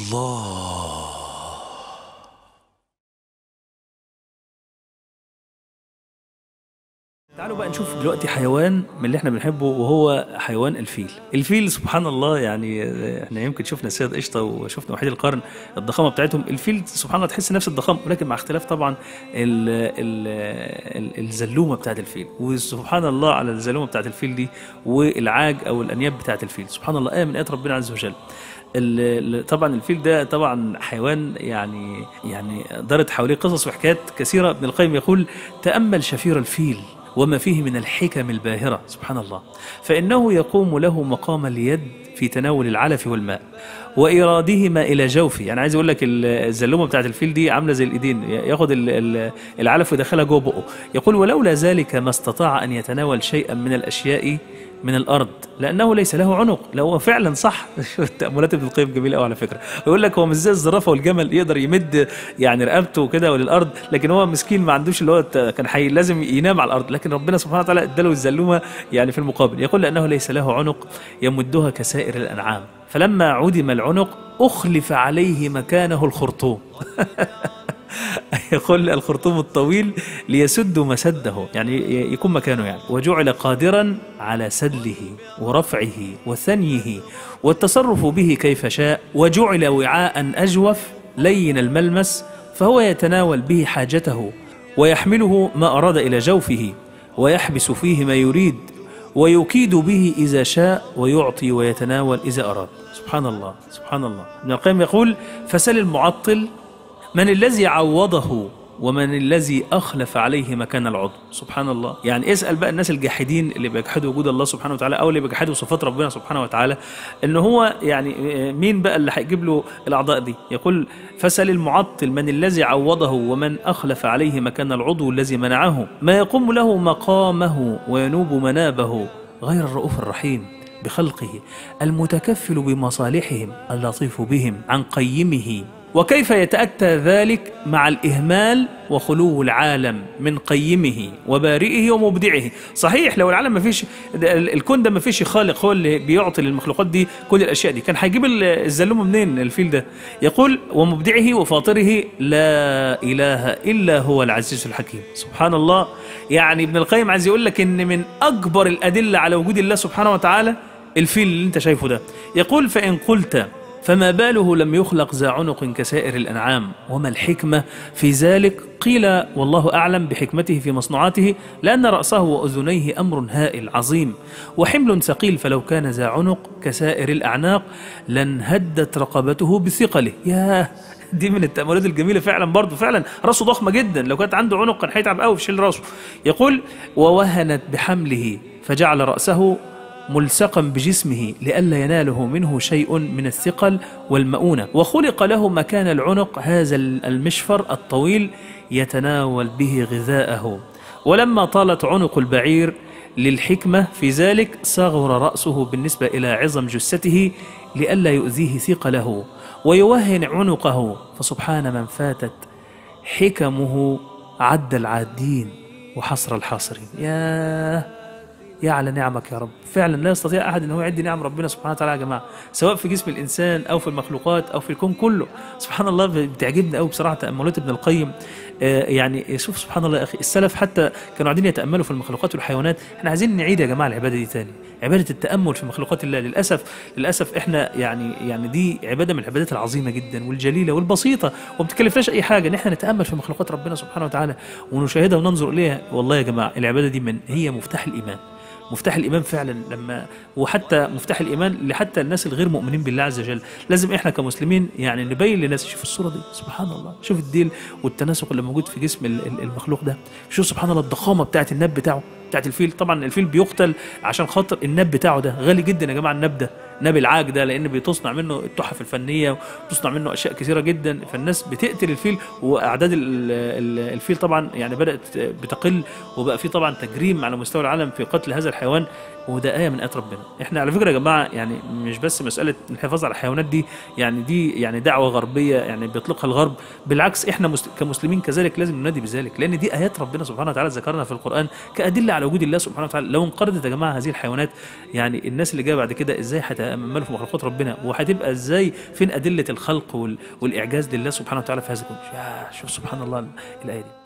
الله تعالوا بقى نشوف دلوقتي حيوان من اللي احنا بنحبه وهو حيوان الفيل الفيل سبحان الله يعني احنا يمكن شفنا السيد قشطه وشفنا وحيد القرن الضخامه بتاعتهم الفيل سبحان الله تحس نفس الضخامه ولكن مع اختلاف طبعا ال ال ال الزلومه بتاعت الفيل وسبحان الله على الزلومه بتاعت الفيل دي والعاج او الانياب بتاعت الفيل سبحان الله ايه من ايات ربنا عز وجل ال- ال- طبعا الفيل ده طبعا حيوان يعني يعني دارت حواليه قصص وحكايات كثيره ابن القيم يقول تامل شفير الفيل وما فيه من الحكم الباهره سبحان الله فانه يقوم له مقام اليد في تناول العلف والماء وايرادهما الى جوفه يعني عايز اقول لك ال- الزلومه بتاعت الفيل دي عامله زي الايدين ياخد ال- ال- العلف ويدخلها جوه بقه يقول ولولا ذلك ما استطاع ان يتناول شيئا من الاشياء من الارض لانه ليس له عنق لو هو فعلا صح تاملات ابن القيم جميله قوي على فكره يقول لك هو مش زي الزرافه والجمل يقدر يمد يعني رقبته كده وللارض لكن هو مسكين ما عندوش اللي هو ت- كان حي لازم ينام على الارض لكن ربنا سبحانه وتعالى اداله الزلومه يعني في المقابل يقول لانه ليس له عنق يمدها كسائر الانعام فلما عدم العنق اخلف عليه مكانه الخرطوم يقول الخرطوم الطويل ليسد مسده يعني ي- يكون مكانه يعني وجعل قادرا على سدله ورفعه وثنيه والتصرف به كيف شاء وجعل وعاء أجوف لين الملمس فهو يتناول به حاجته ويحمله ما أراد إلى جوفه ويحبس فيه ما يريد ويكيد به إذا شاء ويعطي ويتناول إذا أراد سبحان الله سبحان الله ابن القيم يقول فسل المعطل من الذي عوضه ومن الذي أخلف عليه مكان العضو سبحان الله يعني اسأل بقى الناس الجاحدين اللي بيجحدوا وجود الله سبحانه وتعالى أو اللي بيجحدوا صفات ربنا سبحانه وتعالى إن هو يعني مين بقى اللي هيجيب له الأعضاء دي يقول فسل المعطل من الذي عوضه ومن أخلف عليه مكان العضو الذي منعه ما يقوم له مقامه وينوب منابه غير الرؤوف الرحيم بخلقه المتكفل بمصالحهم اللطيف بهم عن قيمه وكيف يتأتى ذلك مع الإهمال وخلو العالم من قيمه وبارئه ومبدعه صحيح لو العالم ما فيش الكون ده ما فيش خالق هو اللي بيعطي للمخلوقات دي كل الأشياء دي كان هيجيب الزلومة منين الفيل ده يقول ومبدعه وفاطره لا إله إلا هو العزيز الحكيم سبحان الله يعني ابن القيم عايز يقول لك إن من أكبر الأدلة على وجود الله سبحانه وتعالى الفيل اللي انت شايفه ده يقول فإن قلت فما باله لم يخلق ذا عنق كسائر الأنعام وما الحكمة في ذلك قيل والله أعلم بحكمته في مصنوعاته لأن رأسه وأذنيه أمر هائل عظيم وحمل ثقيل فلو كان ذا عنق كسائر الأعناق لانهدت رقبته بثقله ياه دي من التأملات الجميلة فعلا برضه فعلا راسه ضخمة جدا لو كانت عنده عنق كان هيتعب قوي في شيل راسه يقول ووهنت بحمله فجعل رأسه ملصقا بجسمه لئلا يناله منه شيء من الثقل والمؤونة وخلق له مكان العنق هذا المشفر الطويل يتناول به غذاءه ولما طالت عنق البعير للحكمة في ذلك صغر رأسه بالنسبة إلى عظم جثته لئلا يؤذيه ثقله ويوهن عنقه فسبحان من فاتت حكمه عد العادين وحصر الحاصرين ياه يا على نعمك يا رب فعلا لا يستطيع احد ان هو يعد نعم ربنا سبحانه وتعالى يا جماعه سواء في جسم الانسان او في المخلوقات او في الكون كله سبحان الله بتعجبني قوي بصراحه تاملات ابن القيم آه يعني شوف سبحان الله يا اخي السلف حتى كانوا قاعدين يتاملوا في المخلوقات والحيوانات احنا عايزين نعيد يا جماعه العباده دي تاني عباده التامل في مخلوقات الله للاسف للاسف احنا يعني يعني دي عباده من العبادات العظيمه جدا والجليله والبسيطه وما بتكلفناش اي حاجه ان احنا نتامل في مخلوقات ربنا سبحانه وتعالى ونشاهدها وننظر اليها والله يا جماعه العباده دي من هي مفتاح الايمان مفتاح الايمان فعلا لما وحتى مفتاح الايمان لحتى الناس الغير مؤمنين بالله عز وجل لازم احنا كمسلمين يعني نبين للناس شوف الصوره دي سبحان الله شوف الديل والتناسق اللي موجود في جسم المخلوق ده شوف سبحان الله الضخامه بتاعه النب بتاعه بتاعت الفيل طبعا الفيل بيقتل عشان خاطر النب بتاعه ده غالي جدا يا جماعه النب ده نب العاج ده لان بتصنع منه التحف الفنيه وتصنع منه اشياء كثيره جدا فالناس بتقتل الفيل واعداد الفيل طبعا يعني بدات بتقل وبقى في طبعا تجريم على مستوى العالم في قتل هذا الحيوان وده آية من آيات ربنا احنا على فكرة يا جماعة يعني مش بس مسألة الحفاظ على الحيوانات دي يعني دي يعني دعوة غربية يعني بيطلقها الغرب بالعكس احنا مس- كمسلمين كذلك لازم ننادي بذلك لأن دي آيات ربنا سبحانه وتعالى ذكرنا في القرآن كأدلة على وجود الله سبحانه وتعالى لو انقرضت يا جماعة هذه الحيوانات يعني الناس اللي جايه بعد كده ازاي هتأملوا في مخلوقات ربنا وهتبقى ازاي فين أدلة الخلق وال- والإعجاز لله سبحانه وتعالى في هذا الكون يا شوف سبحان الله الآية دي